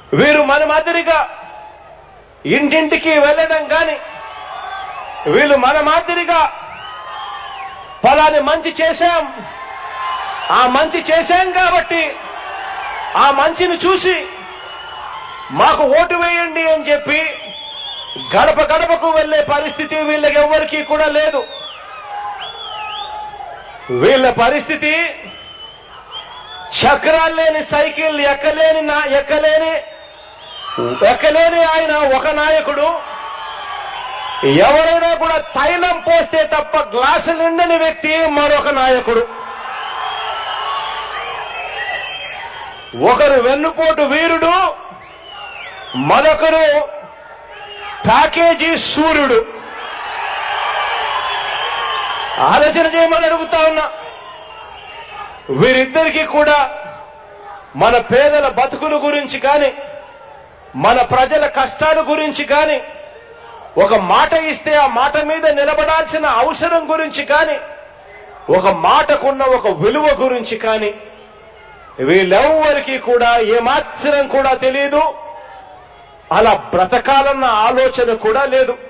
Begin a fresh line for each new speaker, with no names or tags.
వీరు మన మాదిరిగా ఇంటింటికి వెళ్ళడం కానీ వీళ్ళు మన మాదిరిగా ఫలాని మంచి చేశాం ఆ మంచి చేశాం కాబట్టి ఆ మంచిని చూసి మాకు ఓటు వేయండి అని చెప్పి గడప గడపకు వెళ్లే పరిస్థితి వీళ్ళకి ఎవ్వరికీ కూడా లేదు వీళ్ళ పరిస్థితి చక్రాలు లేని సైకిల్ ఎక్కలేని నా- ఎక్కలేని ఎక్కలేని ఆయన ఒక నాయకుడు ఎవరైనా కూడా తైలం పోస్తే తప్ప గ్లాసు నిండని వ్యక్తి మరొక నాయకుడు ఒకరు వెన్నుపోటు వీరుడు మరొకరు ప్యాకేజీ సూర్యుడు ఆలోచన చేయమని అడుగుతా ఉన్నా వీరిద్దరికీ కూడా మన పేదల బతుకుల గురించి కానీ మన ప్రజల కష్టాల గురించి కానీ ఒక మాట ఇస్తే ఆ మాట మీద నిలబడాల్సిన అవసరం గురించి కానీ ఒక మాటకున్న ఒక విలువ గురించి కానీ వీళ్ళెవ్వరికీ కూడా ఏమాత్రం కూడా తెలియదు అలా బ్రతకాలన్న ఆలోచన కూడా లేదు